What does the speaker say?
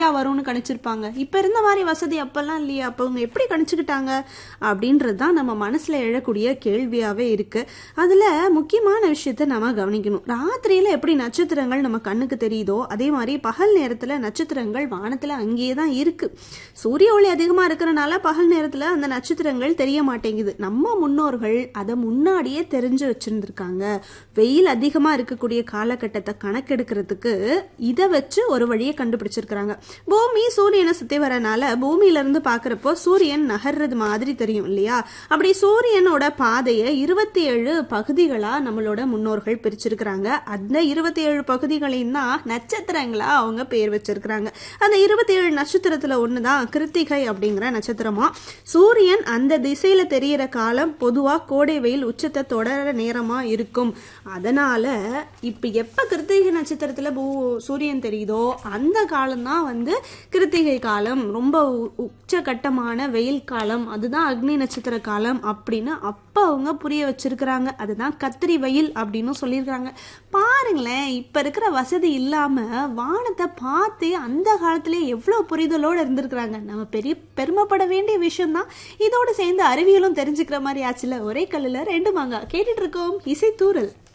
வரும்னு கணிச்சிருப்பாங்க இப்ப இருந்த மாதிரி வசதி அப்பெல்லாம் இல்லையா அப்ப அவங்க எப்படி கணிச்சுக்கிட்டாங்க அப்படின்றது தான் நம்ம மனசுல எழக்கூடிய கேள்வியாவே இருக்கு அதுல முக்கியமான விஷயத்த நம்ம கவனிக்கணும் ராத்திரியில எப்படி நட்சத்திரங்கள் நம்ம கண்ணுக்கு தெரியுதோ அதே மாதிரி பகல் நேரத்துல நட்சத்திரங்கள் வானத்துல அங்கேயே தான் இருக்கு சூரிய ஒளி அதிகமா இருக்கிறனால பகல் நேரத்துல அந்த நட்சத்திரங்கள் தெரிய மாட்டேங்குது நம்ம முன்னோர்கள் அதை முன்னாடியே தெரிஞ்சு வச்சிருந்திருக்காங்க வெயில் அதிகமா இருக்கக்கூடிய காலகட்டத்தை கணக்கெடுக்கிறதுக்கு இதை வச்சு ஒரு வழியை கண்டுபிடிச்சிருக்கிறாங்க பூமி சூரியனை சுத்தி வரனால பூமியில இருந்து பாக்குறப்போ சூரியன் நகர்றது மாதிரி தெரியும் இல்லையா அப்படி சூரியனோட பாதையை இருபத்தி ஏழு பகுதிகளா நம்மளோட முன்னோர்கள் பிரிச்சிருக்கிறாங்க அந்த இருபத்தி ஏழு பகுதிகளையும் தான் நட்சத்திரங்களா அவங்க பேர் வச்சிருக்கிறாங்க அந்த இருபத்தி ஏழு நட்சத்திரத்துல ஒண்ணுதான் கிருத்திகை அப்படிங்கிற நட்சத்திரமா சூரியன் அந்த திசையில தெரியிற காலம் பொதுவா கோடை வெயில் உச்சத்தை தொடர நேரமா இருக்கும் அதனால இப்ப எப்ப கிருத்திகை நட்சத்திரத்துல பூ சூரியன் தெரியுதோ அந்த காலம் தான் வந்து கிருத்திகை காலம் ரொம்ப உ- உச்சகட்டமான வெயில் காலம் அதுதான் அக்னி நட்சத்திர காலம் அப்படின்னு அப்ப அவங்க புரிய வச்சிருக்கிறாங்க அதுதான் கத்திரி வெயில் அப்படின்னு சொல்லியிருக்காங்க பாருங்களேன் இப்ப இருக்கிற வசதி இல்லாம வானத்தை பார்த்து அந்த காலத்திலே எவ்வளவு புரிதலோட இருந்திருக்கிறாங்க நம்ம பெரிய பெருமைப்பட வேண்டிய விஷயம் தான் இதோட சேர்ந்து அறிவியலும் தெரிஞ்சுக்கிற மாதிரி ஆச்சுல ஒரே கல்லுல ரெண்டு மாங்கா கேட்டுட்டு இருக்கோம் இசை தூரல்